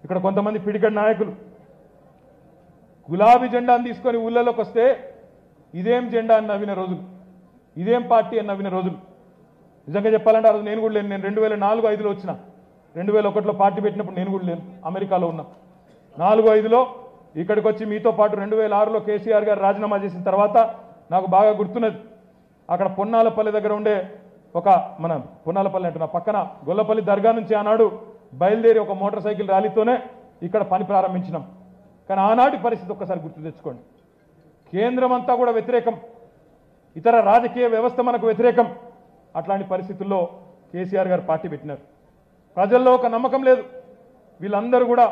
ఇక్కడ కొంతమంది పిడికడి నాయకులు గులాబీ జెండాను తీసుకొని ఊళ్ళలోకి వస్తే ఇదేం జెండా అని నవ్విన రోజులు ఇదేం పార్టీ అని నవ్విన రోజులు నిజంగా చెప్పాలంటే ఆ రోజు నేను కూడా లేను నేను రెండు వేల నాలుగు ఐదులో వచ్చిన రెండు వేల ఒకటిలో పార్టీ పెట్టినప్పుడు నేను కూడా లేను అమెరికాలో ఉన్నా నాలుగు ఐదులో ఇక్కడికి వచ్చి మీతో పాటు రెండు వేల ఆరులో కేసీఆర్ గారు రాజీనామా చేసిన తర్వాత నాకు బాగా గుర్తున్నది అక్కడ పొన్నాలపల్లి దగ్గర ఉండే ఒక మన పొన్నాలపల్లి అంటున్నా పక్కన గొల్లపల్లి దర్గా నుంచి ఆనాడు బయలుదేరి ఒక మోటార్ సైకిల్ ర్యాలీతోనే ఇక్కడ పని ప్రారంభించినాం కానీ ఆనాటి పరిస్థితి ఒక్కసారి గుర్తు తెచ్చుకోండి కేంద్రం అంతా కూడా వ్యతిరేకం ఇతర రాజకీయ వ్యవస్థ మనకు వ్యతిరేకం అట్లాంటి పరిస్థితుల్లో కేసీఆర్ గారు పార్టీ పెట్టినారు ప్రజల్లో ఒక నమ్మకం లేదు వీళ్ళందరూ కూడా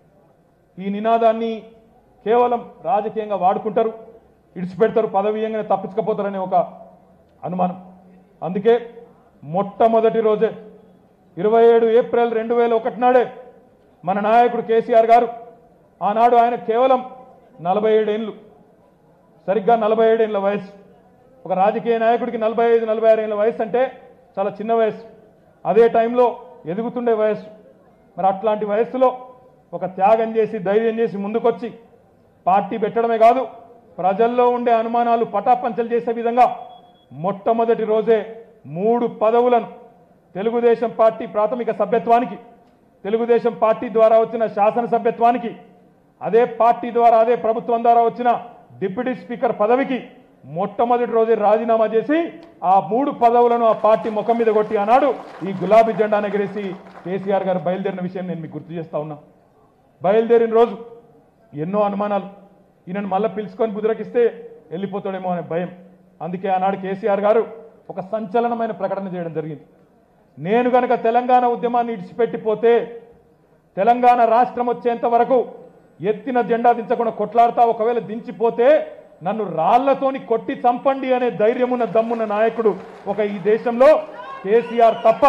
ఈ నినాదాన్ని కేవలం రాజకీయంగా వాడుకుంటారు ఇడిచిపెడతారు పదవీయంగానే తప్పించకపోతారనే ఒక అనుమానం అందుకే మొట్టమొదటి రోజే ఇరవై ఏడు ఏప్రిల్ రెండు వేల ఒకటి నాడే మన నాయకుడు కేసీఆర్ గారు ఆనాడు ఆయన కేవలం నలభై ఏడేళ్ళు సరిగ్గా నలభై ఏడేళ్ల వయసు ఒక రాజకీయ నాయకుడికి నలభై ఐదు నలభై ఆరు ఏళ్ళ వయసు అంటే చాలా చిన్న వయసు అదే టైంలో ఎదుగుతుండే వయసు మరి అట్లాంటి వయస్సులో ఒక త్యాగం చేసి ధైర్యం చేసి ముందుకొచ్చి పార్టీ పెట్టడమే కాదు ప్రజల్లో ఉండే అనుమానాలు పటాపంచలు చేసే విధంగా మొట్టమొదటి రోజే మూడు పదవులను తెలుగుదేశం పార్టీ ప్రాథమిక సభ్యత్వానికి తెలుగుదేశం పార్టీ ద్వారా వచ్చిన శాసనసభ్యత్వానికి అదే పార్టీ ద్వారా అదే ప్రభుత్వం ద్వారా వచ్చిన డిప్యూటీ స్పీకర్ పదవికి మొట్టమొదటి రోజే రాజీనామా చేసి ఆ మూడు పదవులను ఆ పార్టీ ముఖం మీద కొట్టి ఆనాడు ఈ గులాబీ జెండా ఎగరేసి కేసీఆర్ గారు బయలుదేరిన విషయం నేను మీకు గుర్తు చేస్తా ఉన్నా బయలుదేరిన రోజు ఎన్నో అనుమానాలు ఈయనను మళ్ళీ పిలుచుకొని బుదిరకిస్తే వెళ్ళిపోతాడేమో అనే భయం అందుకే ఆనాడు కేసీఆర్ గారు ఒక సంచలనమైన ప్రకటన చేయడం జరిగింది నేను గనక తెలంగాణ ఉద్యమాన్ని ఇడిచిపెట్టిపోతే తెలంగాణ రాష్ట్రం వచ్చేంత వరకు ఎత్తిన జెండా దించకుండా కొట్లాడతా ఒకవేళ దించిపోతే నన్ను రాళ్లతోని కొట్టి చంపండి అనే ధైర్యమున్న దమ్మున్న నాయకుడు ఒక ఈ దేశంలో కేసీఆర్ తప్ప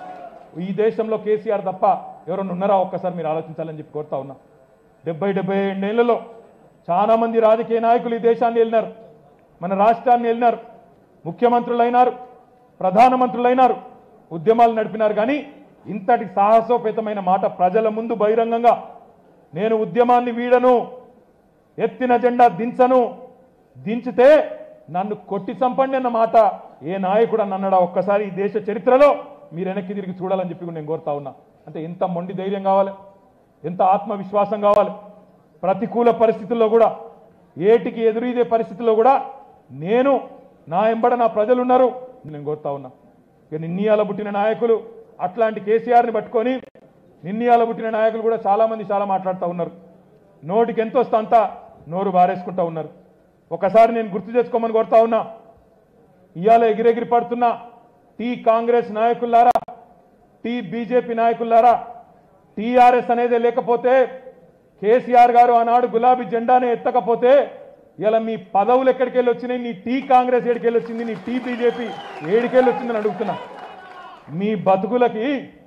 ఈ దేశంలో కేసీఆర్ తప్ప ఎవరన్నా ఉన్నారా ఒక్కసారి మీరు ఆలోచించాలని చెప్పి కోరుతా ఉన్నా డెబ్బై డెబ్బై ఏళ్ళలో చాలా మంది రాజకీయ నాయకులు ఈ దేశాన్ని వెళ్ళినారు మన రాష్ట్రాన్ని వెళ్ళినారు ముఖ్యమంత్రులు అయినారు ప్రధానమంత్రులైనారు ఉద్యమాలు నడిపినారు కానీ ఇంతటి సాహసోపేతమైన మాట ప్రజల ముందు బహిరంగంగా నేను ఉద్యమాన్ని వీడను ఎత్తిన జెండా దించను దించితే నన్ను కొట్టి చంపండి అన్న మాట ఏ నాయకుడు అని అన్నాడా ఒక్కసారి ఈ దేశ చరిత్రలో మీరు వెనక్కి తిరిగి చూడాలని చెప్పి కూడా నేను కోరుతా ఉన్నా అంటే ఎంత మొండి ధైర్యం కావాలి ఎంత ఆత్మవిశ్వాసం కావాలి ప్రతికూల పరిస్థితుల్లో కూడా ఏటికి ఎదురీదే పరిస్థితుల్లో కూడా నేను నా ఎంబడ నా ప్రజలు ఉన్నారు నేను కోరుతా ఉన్నా ఇక నిన్నీయాల పుట్టిన నాయకులు అట్లాంటి కేసీఆర్ని పట్టుకొని నిన్నీయాల పుట్టిన నాయకులు కూడా చాలా మంది చాలా మాట్లాడుతూ ఉన్నారు నోటికి ఎంత వస్తే అంత నోరు బారేసుకుంటా ఉన్నారు ఒకసారి నేను గుర్తు చేసుకోమని కోరుతా ఉన్నా ఇవాళ ఎగిరెగిరి పడుతున్న టీ కాంగ్రెస్ నాయకులారా టీ బీజేపీ నాయకులారా టీఆర్ఎస్ అనేది లేకపోతే కేసీఆర్ గారు ఆనాడు గులాబీ జెండానే ఎత్తకపోతే ఇలా మీ పదవులు ఎక్కడికి వెళ్ళి వచ్చినాయి నీ టీ కాంగ్రెస్ ఏడికెళ్ళి వచ్చింది నీ టీ బీజేపీ ఏడికెళ్ళి వచ్చిందని అడుగుతున్నా మీ బతుకులకి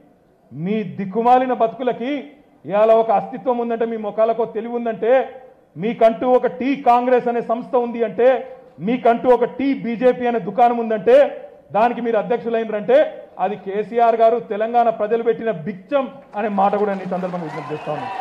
మీ దిక్కుమాలిన బతుకులకి ఇవాళ ఒక అస్తిత్వం ఉందంటే మీ ముఖాలకు తెలివి ఉందంటే మీకంటూ ఒక టీ కాంగ్రెస్ అనే సంస్థ ఉంది అంటే మీకంటూ ఒక టీ బీజేపీ అనే దుకాణం ఉందంటే దానికి మీరు అధ్యక్షులైనరంటే అది కేసీఆర్ గారు తెలంగాణ ప్రజలు పెట్టిన బిచ్చం అనే మాట కూడా నేను ఈ సందర్భంగా విజ్ఞప్తి చేస్తా ఉన్నాను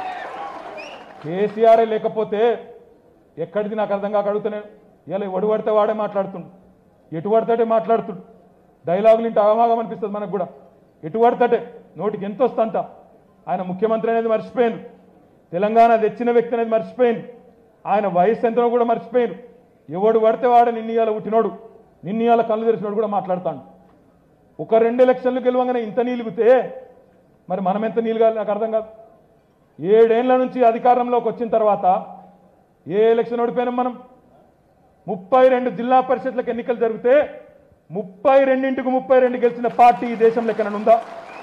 కేసీఆర్ లేకపోతే ఎక్కడిది నాకు అర్థం కాక అడుగుతున్నాను ఇలా ఎడు పడితే వాడే మాట్లాడుతుండు ఎటు పడితే మాట్లాడుతుండు డైలాగులు ఇంటి అగమాగం అనిపిస్తుంది మనకు కూడా ఎటు పడితే నోటికి ఎంత వస్తుందంట ఆయన ముఖ్యమంత్రి అనేది మర్చిపోయాను తెలంగాణ తెచ్చిన వ్యక్తి అనేది మర్చిపోయాను ఆయన వయసు ఎంతనో కూడా మర్చిపోయాను ఎవడు పడితే వాడు నిన్నీయాల పుట్టినోడు నిన్నీయాల కళ్ళు తెరిచినోడు కూడా మాట్లాడతాడు ఒక రెండు ఎలక్షన్లు గెలవంగానే ఇంత నీలుగుతే మరి మనం ఎంత నీలుగాలి నాకు అర్థం కాదు ఏడేళ్ల నుంచి అధికారంలోకి వచ్చిన తర్వాత ఏ ఎలక్షన్ ఓడిపోయినాం మనం ముప్పై రెండు జిల్లా పరిషత్లకు ఎన్నికలు జరిగితే ముప్పై రెండింటికి ముప్పై రెండు గెలిచిన పార్టీ ఈ దేశంలో ఎక్కడైనా ఉందా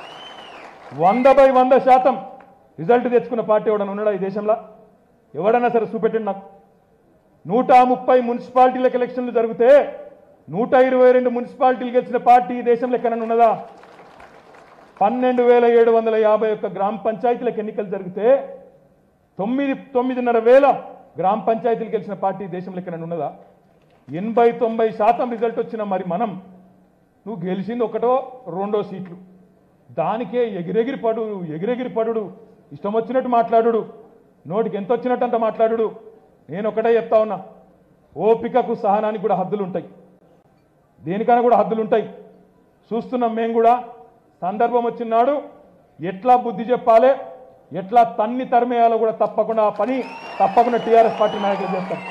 వంద బై వంద శాతం రిజల్ట్ తెచ్చుకున్న పార్టీ ఎవడన్నా ఉన్నాడా ఈ దేశంలో ఎవడన్నా సరే చూపెట్టండి నాకు నూట ముప్పై మున్సిపాలిటీలకు ఎలక్షన్లు జరిగితే నూట ఇరవై రెండు మున్సిపాలిటీలు గెలిచిన పార్టీ ఈ దేశంలో ఎక్కడైనా ఉన్నదా పన్నెండు వేల ఏడు వందల యాభై ఒక్క గ్రామ పంచాయతీలకు ఎన్నికలు జరిగితే తొమ్మిది తొమ్మిదిన్నర వేల గ్రామ పంచాయతీలు గెలిచిన పార్టీ ఈ దేశంలో ఎక్కడైనా ఉన్నదా ఎనభై తొంభై శాతం రిజల్ట్ వచ్చిన మరి మనం నువ్వు గెలిచింది ఒకటో రెండో సీట్లు దానికే ఎగిరెగిరి పడు ఎగిరెగిరి పడుడు ఇష్టం వచ్చినట్టు మాట్లాడు నోటికి ఎంత వచ్చినట్టు అంత మాట్లాడు నేను ఒకటే చెప్తా ఉన్నా ఓపికకు సహనానికి కూడా హద్దులు ఉంటాయి దేనికైనా కూడా హద్దులు ఉంటాయి చూస్తున్నాం మేము కూడా సందర్భం వచ్చినాడు ఎట్లా బుద్ధి చెప్పాలి ఎట్లా తన్ని తరిమేయాలో కూడా తప్పకుండా ఆ పని తప్పకుండా టీఆర్ఎస్ పార్టీ నాయకులు చేస్తారు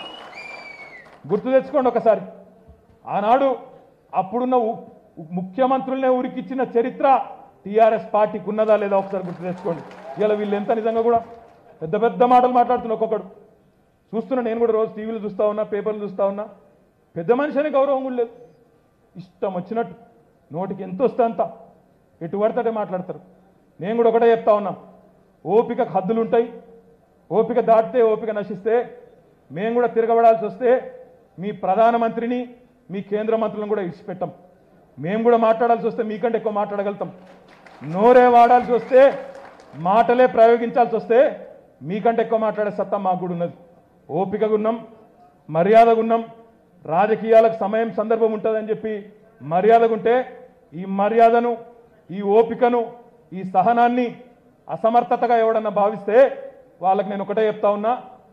గుర్తు తెచ్చుకోండి ఒకసారి ఆనాడు అప్పుడున్న ఉ- ముఖ్యమంత్రులనే ఉరికిచ్చిన చరిత్ర టీఆర్ఎస్ పార్టీకి ఉన్నదా లేదా ఒకసారి గుర్తు తెచ్చుకోండి ఇలా వీళ్ళు ఎంత నిజంగా కూడా పెద్ద పెద్ద మాటలు మాట్లాడుతున్న ఒక్కొక్కడు చూస్తున్నా నేను కూడా రోజు టీవీలు చూస్తా ఉన్నా పేపర్లు చూస్తా ఉన్నా పెద్ద మనిషి అనే గౌరవం కూడా లేదు ఇష్టం వచ్చినట్టు నోటికి ఎంత వస్తే అంత ఎటు పడితే మాట్లాడతారు నేను కూడా ఒకటే చెప్తా ఉన్నా ఓపిక హద్దులు ఉంటాయి ఓపిక దాటితే ఓపిక నశిస్తే మేము కూడా తిరగబడాల్సి వస్తే మీ ప్రధానమంత్రిని మీ కేంద్ర మంత్రులను కూడా ఇడిచిపెట్టాం మేము కూడా మాట్లాడాల్సి వస్తే మీకంటే ఎక్కువ మాట్లాడగలుగుతాం నోరే వాడాల్సి వస్తే మాటలే ప్రయోగించాల్సి వస్తే మీకంటే ఎక్కువ మాట్లాడే సత్తా మాకు కూడా ఉన్నది ఓపికగా ఉన్నాం మర్యాదగా ఉన్నాం రాజకీయాలకు సమయం సందర్భం ఉంటుందని చెప్పి మర్యాదగా ఉంటే ఈ మర్యాదను ఈ ఓపికను ఈ సహనాన్ని అసమర్థతగా ఎవడన్నా భావిస్తే వాళ్ళకి నేను ఒకటే చెప్తా ఉన్నా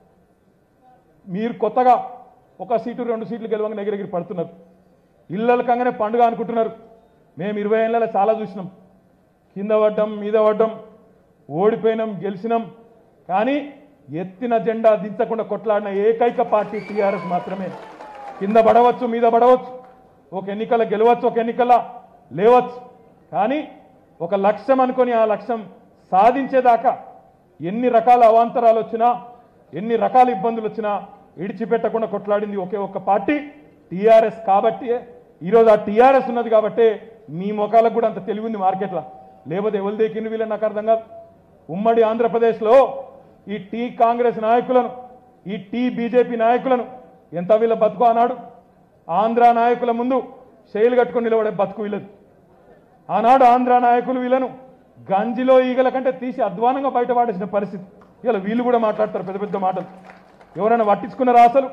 మీరు కొత్తగా ఒక సీటు రెండు సీట్లు గెలవంగా ఎగిరెగిరి పడుతున్నారు ఇళ్ళలకంగానే పండుగ అనుకుంటున్నారు మేము ఇరవై ఏళ్ళలో చాలా చూసినాం కింద పడ్డం మీద పడ్డం ఓడిపోయినాం గెలిచినాం కానీ ఎత్తిన జెండా దించకుండా కొట్లాడిన ఏకైక పార్టీ టీఆర్ఎస్ మాత్రమే కింద పడవచ్చు మీద పడవచ్చు ఒక ఎన్నికల గెలవచ్చు ఒక ఎన్నికల లేవచ్చు కానీ ఒక లక్ష్యం అనుకొని ఆ లక్ష్యం సాధించేదాకా ఎన్ని రకాల అవాంతరాలు వచ్చినా ఎన్ని రకాల ఇబ్బందులు వచ్చినా ఇడిచిపెట్టకుండా కొట్లాడింది ఒకే ఒక్క పార్టీ టీఆర్ఎస్ కాబట్టి ఈరోజు ఆ టీఆర్ఎస్ ఉన్నది కాబట్టి మీ ముఖాలకు కూడా అంత తెలివి ఉంది మార్కెట్లో లేకపోతే ఎవరు దేకింది వీళ్ళని నాకు అర్థం కాదు ఉమ్మడి ఆంధ్రప్రదేశ్లో ఈ టీ కాంగ్రెస్ నాయకులను ఈ టీ బీజేపీ నాయకులను ఎంత వీళ్ళ బతుకు అన్నాడు ఆంధ్ర నాయకుల ముందు శైలు కట్టుకొని నిలబడే బతుకు వీళ్ళది ఆనాడు ఆంధ్ర నాయకులు వీళ్ళను గంజిలో ఈగల కంటే తీసి అధ్వానంగా బయటపడేసిన పరిస్థితి ఇలా వీళ్ళు కూడా మాట్లాడతారు పెద్ద పెద్ద మాటలు ఎవరైనా పట్టించుకున్నారా అసలు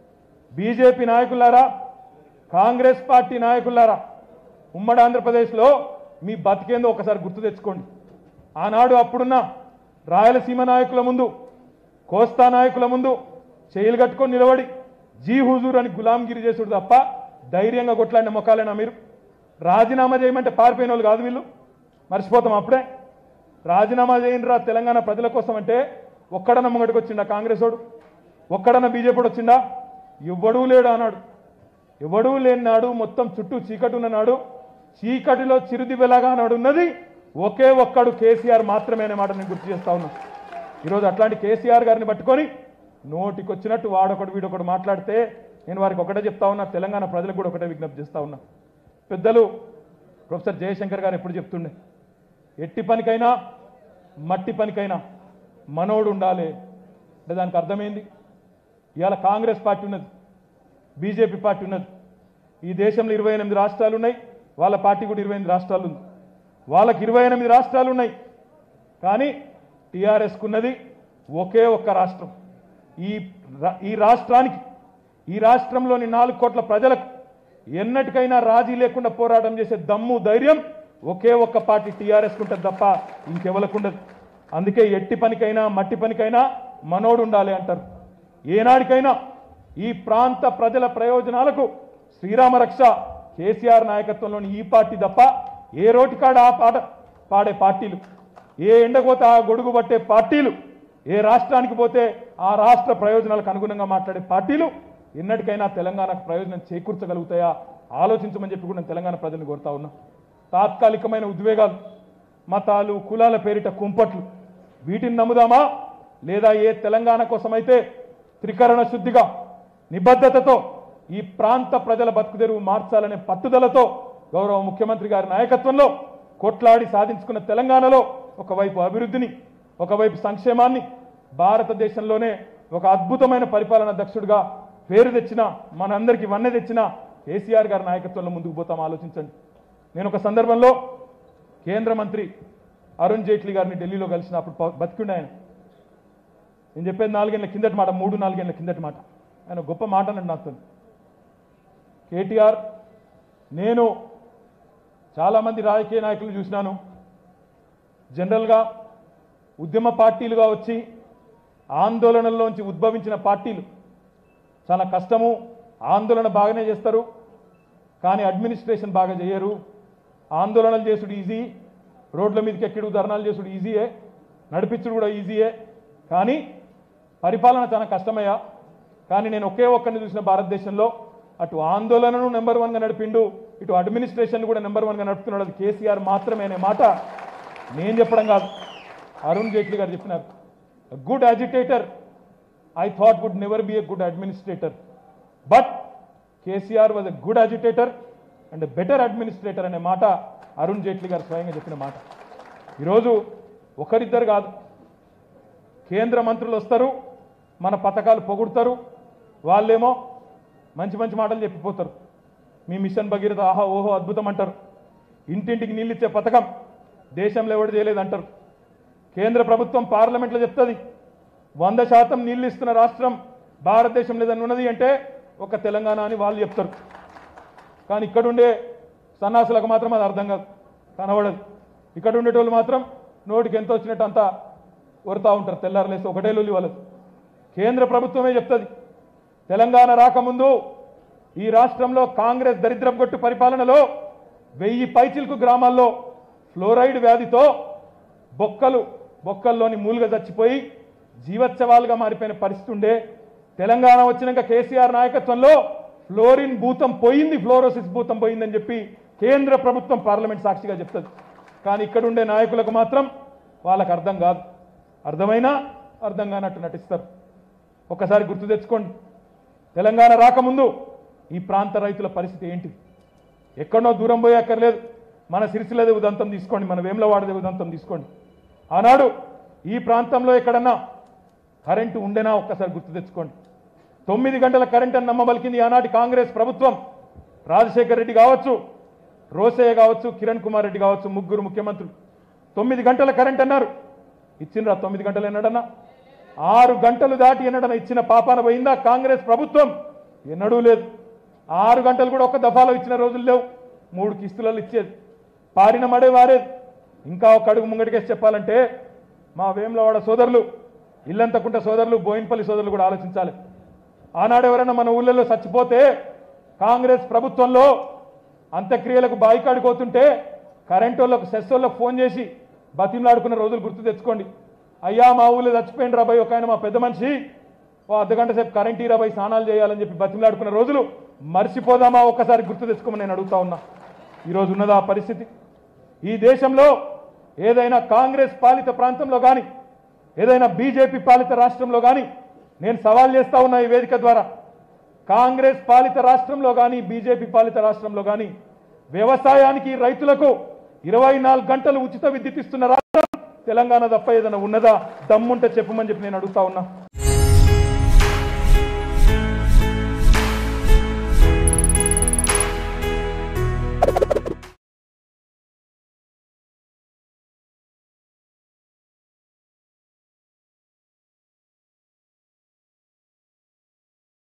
బీజేపీ నాయకులారా కాంగ్రెస్ పార్టీ నాయకులారా ఉమ్మడి ఆంధ్రప్రదేశ్లో మీ బతికేందో ఒకసారి గుర్తు తెచ్చుకోండి ఆనాడు అప్పుడున్న రాయలసీమ నాయకుల ముందు కోస్తా నాయకుల ముందు చేయిలు కట్టుకొని నిలబడి జీ హుజూర్ అని గులాంగిరి చేసుడు తప్ప ధైర్యంగా కొట్లాడిన మొక్కాలేనా మీరు రాజీనామా చేయమంటే పారిపోయిన వాళ్ళు కాదు వీళ్ళు మర్చిపోతాం అప్పుడే రాజీనామా చేయండిరా తెలంగాణ ప్రజల కోసం అంటే ఒక్కడన్న ముంగటికి వచ్చిండా కాంగ్రెస్ వాడు ఒక్కడన్న బీజేపీ వాడు వచ్చిండా ఎవ్వడూ లేడు అన్నాడు ఎవడూ లేని నాడు మొత్తం చుట్టూ చీకటి ఉన్న నాడు చీకటిలో చిరుదివెలాగా నాడు ఉన్నది ఒకే ఒక్కడు కేసీఆర్ మాత్రమే అనే మాట నేను గుర్తు చేస్తా ఉన్నా ఈరోజు అట్లాంటి కేసీఆర్ గారిని పట్టుకొని నోటికొచ్చినట్టు వాడొకడు వీడొకడు మాట్లాడితే నేను వారికి ఒకటే చెప్తా ఉన్నా తెలంగాణ ప్రజలకు కూడా ఒకటే విజ్ఞప్తి చేస్తా ఉన్నా పెద్దలు ప్రొఫెసర్ జయశంకర్ గారు ఎప్పుడు చెప్తుండే ఎట్టి పనికైనా మట్టి పనికైనా మనోడు ఉండాలి అంటే దానికి అర్థమైంది ఇవాళ కాంగ్రెస్ పార్టీ ఉన్నది బీజేపీ పార్టీ ఉన్నది ఈ దేశంలో ఇరవై ఎనిమిది రాష్ట్రాలు ఉన్నాయి వాళ్ళ పార్టీ కూడా ఇరవై ఎనిమిది రాష్ట్రాలు ఉంది వాళ్ళకి ఇరవై ఎనిమిది రాష్ట్రాలు ఉన్నాయి కానీ టీఆర్ఎస్కు ఉన్నది ఒకే ఒక్క రాష్ట్రం ఈ రా- ఈ రాష్ట్రానికి ఈ రాష్ట్రంలోని నాలుగు కోట్ల ప్రజలకు ఎన్నటికైనా రాజీ లేకుండా పోరాటం చేసే దమ్ము ధైర్యం ఒకే ఒక్క పార్టీ టీఆర్ఎస్ ఉంటుంది తప్ప ఇంకెవరికి ఉండదు అందుకే ఎట్టి పనికైనా మట్టి పనికైనా మనోడు ఉండాలి అంటారు ఏనాడికైనా ఈ ప్రాంత ప్రజల ప్రయోజనాలకు శ్రీరామ రక్ష కేసీఆర్ నాయకత్వంలోని ఈ పార్టీ తప్ప ఏ రోటికాడ ఆ పాట పాడే పార్టీలు ఏ ఎండకోతే ఆ గొడుగు పట్టే పార్టీలు ఏ రాష్ట్రానికి పోతే ఆ రాష్ట్ర ప్రయోజనాలకు అనుగుణంగా మాట్లాడే పార్టీలు ఎన్నటికైనా తెలంగాణకు ప్రయోజనం చేకూర్చగలుగుతాయా ఆలోచించమని చెప్పి కూడా నేను తెలంగాణ ప్రజలను కోరుతా ఉన్నా తాత్కాలికమైన ఉద్వేగాలు మతాలు కులాల పేరిట కుంపట్లు వీటిని నమ్ముదామా లేదా ఏ తెలంగాణ కోసమైతే త్రికరణ శుద్ధిగా నిబద్ధతతో ఈ ప్రాంత ప్రజల బతుకుదెరువు మార్చాలనే పట్టుదలతో గౌరవ ముఖ్యమంత్రి గారి నాయకత్వంలో కొట్లాడి సాధించుకున్న తెలంగాణలో ఒకవైపు అభివృద్ధిని ఒకవైపు సంక్షేమాన్ని భారతదేశంలోనే ఒక అద్భుతమైన పరిపాలన దక్షుడిగా పేరు తెచ్చిన మనందరికీ వన్నె తెచ్చిన కేసీఆర్ గారి నాయకత్వంలో ముందుకు పోతాం ఆలోచించండి నేను ఒక సందర్భంలో కేంద్ర మంత్రి అరుణ్ జైట్లీ గారిని ఢిల్లీలో కలిసినప్పుడు ప- బతికుండే ఆయన నేను చెప్పేది నాలుగేళ్ల కిందటి మాట మూడు నాలుగేళ్ల కిందటి మాట ఆయన గొప్ప మాట అన్నాడు నాతో కేటీఆర్ నేను చాలామంది రాజకీయ నాయకులు చూసినాను జనరల్గా ఉద్యమ పార్టీలుగా వచ్చి ఆందోళనల్లోంచి ఉద్భవించిన పార్టీలు చాలా కష్టము ఆందోళన బాగానే చేస్తారు కానీ అడ్మినిస్ట్రేషన్ బాగా చేయరు ఆందోళనలు చేసుడు ఈజీ రోడ్ల మీదకి ఎక్కడు ధర్నాలు చేసుడు ఈజీయే నడిపించుడు కూడా ఈజీయే కానీ పరిపాలన చాలా కష్టమయ్యా కానీ నేను ఒకే ఒక్కరిని చూసిన భారతదేశంలో అటు ఆందోళనను నెంబర్ వన్గా నడిపిండు ఇటు అడ్మినిస్ట్రేషన్ కూడా నెంబర్ వన్గా నడుపుతున్నాడు అది కేసీఆర్ మాత్రమే అనే మాట నేను చెప్పడం కాదు అరుణ్ జైట్లీ గారు చెప్పినారు good agitator I thought would never be a good administrator but KCR was a good agitator and better administrator అనే మాట అరుణ్ జైట్లీ గారు స్వయంగా చెప్పిన మాట ఈరోజు ఒకరిద్దరు కాదు కేంద్ర మంత్రులు వస్తారు మన పథకాలు పొగుడతారు వాళ్ళేమో మంచి మంచి మాటలు చెప్పిపోతారు మీ మిషన్ భగీరథ ఆహా ఓహో అద్భుతం అంటారు ఇంటింటికి నీళ్ళు ఇచ్చే పథకం దేశంలో ఎవడు చేయలేదు అంటారు కేంద్ర ప్రభుత్వం పార్లమెంట్లో చెప్తుంది వంద శాతం నీళ్ళు ఇస్తున్న రాష్ట్రం భారతదేశం లేదని ఉన్నది అంటే ఒక తెలంగాణ అని వాళ్ళు చెప్తారు కానీ ఇక్కడ ఉండే సన్నాసులకు మాత్రం అది అర్థం కాదు కనబడదు ఇక్కడ ఉండేటోళ్ళు మాత్రం నోటికి ఎంత వచ్చినట్టు అంతా కొడతా ఉంటారు తెల్లారలేసి ఒకటే లొల్లి వాళ్ళది కేంద్ర ప్రభుత్వమే చెప్తుంది తెలంగాణ రాకముందు ఈ రాష్ట్రంలో కాంగ్రెస్ దరిద్రం కొట్టు పరిపాలనలో వెయ్యి పైచిల్కు గ్రామాల్లో ఫ్లోరైడ్ వ్యాధితో బొక్కలు బొక్కల్లోని మూలుగా చచ్చిపోయి జీవోత్సవాలుగా మారిపోయిన పరిస్థితి ఉండే తెలంగాణ వచ్చినాక కేసీఆర్ నాయకత్వంలో ఫ్లోరిన్ భూతం పోయింది ఫ్లోరోసిస్ భూతం పోయిందని చెప్పి కేంద్ర ప్రభుత్వం పార్లమెంట్ సాక్షిగా చెప్తుంది కానీ ఇక్కడ ఉండే నాయకులకు మాత్రం వాళ్ళకు అర్థం కాదు అర్థమైనా అర్థం కానట్టు నటిస్తారు ఒకసారి గుర్తు తెచ్చుకోండి తెలంగాణ రాకముందు ఈ ప్రాంత రైతుల పరిస్థితి ఏంటి ఎక్కడో దూరం పోయే అక్కర్లేదు మన సిరిసిల్లదే ఉదంతం తీసుకోండి మన వేములవాడదే ఉదంతం తీసుకోండి ఆనాడు ఈ ప్రాంతంలో ఎక్కడన్నా కరెంటు ఉండేనా ఒక్కసారి గుర్తు తెచ్చుకోండి తొమ్మిది గంటల కరెంట్ అని నమ్మబలికింది ఆనాటి కాంగ్రెస్ ప్రభుత్వం రాజశేఖర్ రెడ్డి కావచ్చు రోసయ్య కావచ్చు కిరణ్ కుమార్ రెడ్డి కావచ్చు ముగ్గురు ముఖ్యమంత్రులు తొమ్మిది గంటల కరెంట్ అన్నారు ఇచ్చిండ్రా తొమ్మిది గంటలు ఎన్నడన్నా ఆరు గంటలు దాటి ఎన్నడన్నా ఇచ్చిన పాపాన పోయిందా కాంగ్రెస్ ప్రభుత్వం ఎన్నడూ లేదు ఆరు గంటలు కూడా ఒక్క దఫాలో ఇచ్చిన రోజులు లేవు మూడు కిస్తులలో ఇచ్చేది పారిన మడే వారేది ఇంకా ఒక అడుగు ముంగటికేసి చెప్పాలంటే మా వేములవాడ సోదరులు ఇల్లంతకుంట సోదరులు బోయిన్పల్లి సోదరులు కూడా ఆలోచించాలి ఆనాడు ఎవరైనా మన ఊళ్ళలో చచ్చిపోతే కాంగ్రెస్ ప్రభుత్వంలో అంత్యక్రియలకు బాయికాడిపోతుంటే కరెంట్ వాళ్ళకు సెస్ వాళ్ళకు ఫోన్ చేసి బతిమలాడుకున్న రోజులు గుర్తు తెచ్చుకోండి అయ్యా మా ఊళ్ళో చచ్చిపోయింది రాబాయ్ ఒక ఆయన మా పెద్ద మనిషి ఓ అర్ధగంట సేపు కరెంట్ ఇరాబాయి స్నానాలు చేయాలని చెప్పి బతిమలాడుకున్న రోజులు మర్చిపోదామా ఒక్కసారి గుర్తు తెచ్చుకోమని నేను అడుగుతా ఉన్నా ఈరోజు ఉన్నదా ఆ పరిస్థితి ఈ దేశంలో ఏదైనా కాంగ్రెస్ పాలిత ప్రాంతంలో కానీ ఏదైనా బీజేపీ పాలిత రాష్ట్రంలో కానీ నేను సవాల్ చేస్తా ఉన్నా ఈ వేదిక ద్వారా కాంగ్రెస్ పాలిత రాష్ట్రంలో కానీ బీజేపీ పాలిత రాష్ట్రంలో కానీ వ్యవసాయానికి రైతులకు ఇరవై నాలుగు గంటలు ఉచిత విద్యుత్ ఇస్తున్న రాష్ట్రం తెలంగాణ తప్ప ఏదైనా ఉన్నదా దమ్ముంటే చెప్పమని చెప్పి నేను అడుగుతా ఉన్నా